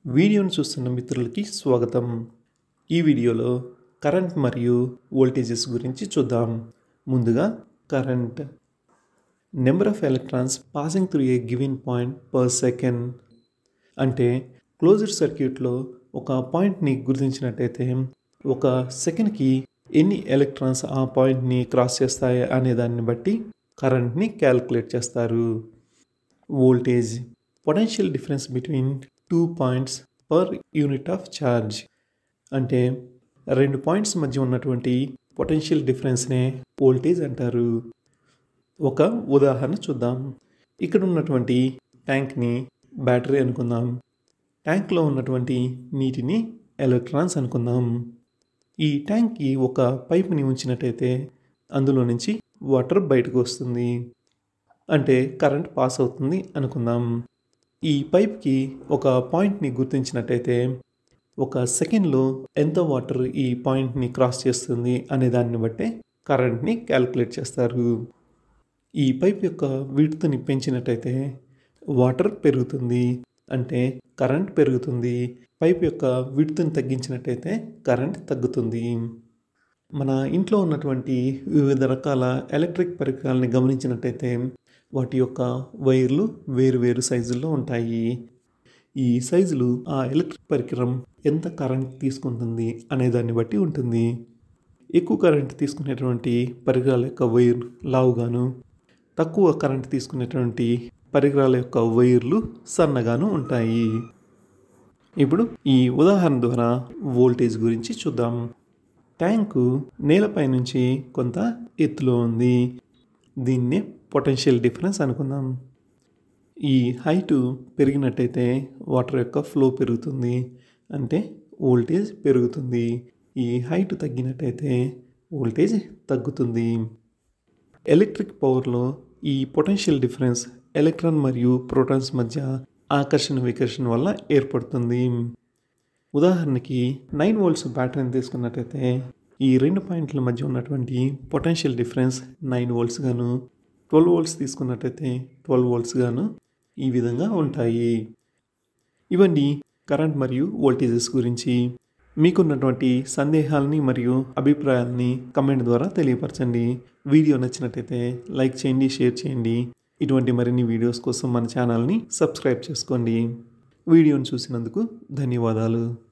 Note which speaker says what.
Speaker 1: వీడియోను చూస్తున్న మిత్రులకి స్వాగతం ఈ వీడియోలో కరెంట్ మరియు వోల్టేజెస్ గురించి చూద్దాం ముందుగా current number of electrons passing through a given point per second అంటే క్లోజ్డ్ సర్క్యూట్లో ఒక పాయింట్ని గుర్తించినట్టయితే ఒక సెకండ్కి ఎన్ని ఎలక్ట్రాన్స్ ఆ పాయింట్ని క్రాస్ చేస్తాయి అనే దాన్ని బట్టి కరెంట్ని క్యాలిక్యులేట్ చేస్తారు voltage potential difference between two points per unit of charge అంటే రెండు పాయింట్స్ మధ్య ఉన్నటువంటి పొటెన్షియల్ డిఫరెన్స్నే వోల్టేజ్ అంటారు ఒక ఉదాహరణ చూద్దాం ఇక్కడ ఉన్నటువంటి ట్యాంక్ని బ్యాటరీ అనుకుందాం ట్యాంక్లో ఉన్నటువంటి నీటిని ఎలక్ట్రాన్స్ అనుకుందాం ఈ ట్యాంక్కి ఒక పైప్ని ఉంచినట్టయితే అందులో నుంచి వాటర్ బయటకు వస్తుంది అంటే కరెంట్ పాస్ అవుతుంది అనుకుందాం ఈ పైప్కి ఒక పాయింట్ని గుర్తించినట్టయితే ఒక సెకండ్లో ఎంత వాటర్ ఈ పాయింట్ని క్రాస్ చేస్తుంది అనే దాన్ని బట్టే కరెంట్ని క్యాలిక్యులేట్ చేస్తారు ఈ పైప్ యొక్క విడ్త్ని పెంచినట్టయితే వాటర్ పెరుగుతుంది అంటే కరెంట్ పెరుగుతుంది పైప్ యొక్క విడ్త్ని తగ్గించినట్టయితే కరెంట్ తగ్గుతుంది మన ఇంట్లో ఉన్నటువంటి వివిధ రకాల ఎలక్ట్రిక్ పరికరాలని గమనించినట్టయితే వాటి యొక్క వైర్లు వేరు వేరు సైజుల్లో ఉంటాయి ఈ సైజులు ఆ ఎలక్ట్రిక్ పరికరం ఎంత కరెంట్ తీసుకుంటుంది అనే దాన్ని బట్టి ఉంటుంది ఎక్కువ కరెంట్ తీసుకునేటువంటి పరికరాల యొక్క వైర్ లావుగాను తక్కువ కరెంట్ తీసుకునేటువంటి పరికరాల యొక్క వైర్లు సన్నగాను ఉంటాయి ఇప్పుడు ఈ ఉదాహరణ ద్వారా వోల్టేజ్ గురించి చూద్దాం ట్యాంకు నేలపై నుంచి కొంత ఎత్తులో ఉంది దీన్నే పొటెన్షియల్ డిఫరెన్స్ అనుకుందాం ఈ హైటు పెరిగినట్టయితే వాటర్ యొక్క ఫ్లో పెరుగుతుంది అంటే వోల్టేజ్ పెరుగుతుంది ఈ హైట్ తగ్గినట్టయితే వోల్టేజ్ తగ్గుతుంది ఎలక్ట్రిక్ పవర్లో ఈ పొటెన్షియల్ డిఫరెన్స్ ఎలక్ట్రాన్ మరియు ప్రోటాన్స్ మధ్య ఆకర్షణ వికర్షణ వల్ల ఏర్పడుతుంది ఉదాహరణకి నైన్ వోల్ట్స్ బ్యాటరీని తీసుకున్నట్టయితే ఈ రెండు పాయింట్ల మధ్య ఉన్నటువంటి పొటెన్షియల్ డిఫరెన్స్ నైన్ వోల్ట్స్ గాను ట్వెల్వ్ వోల్ట్స్ తీసుకున్నట్టయితే ట్వెల్వ్ వోల్ట్స్ గాను ఈ విధంగా ఉంటాయి ఇవన్నీ కరెంట్ మరియు వోల్టేజెస్ గురించి మీకున్నటువంటి సందేహాలని మరియు అభిప్రాయాలని కమెంట్ ద్వారా తెలియపరచండి వీడియో నచ్చినట్టయితే లైక్ చేయండి షేర్ చేయండి ఇటువంటి మరిన్ని వీడియోస్ కోసం మన ఛానల్ని సబ్స్క్రైబ్ చేసుకోండి వీడియోని చూసినందుకు ధన్యవాదాలు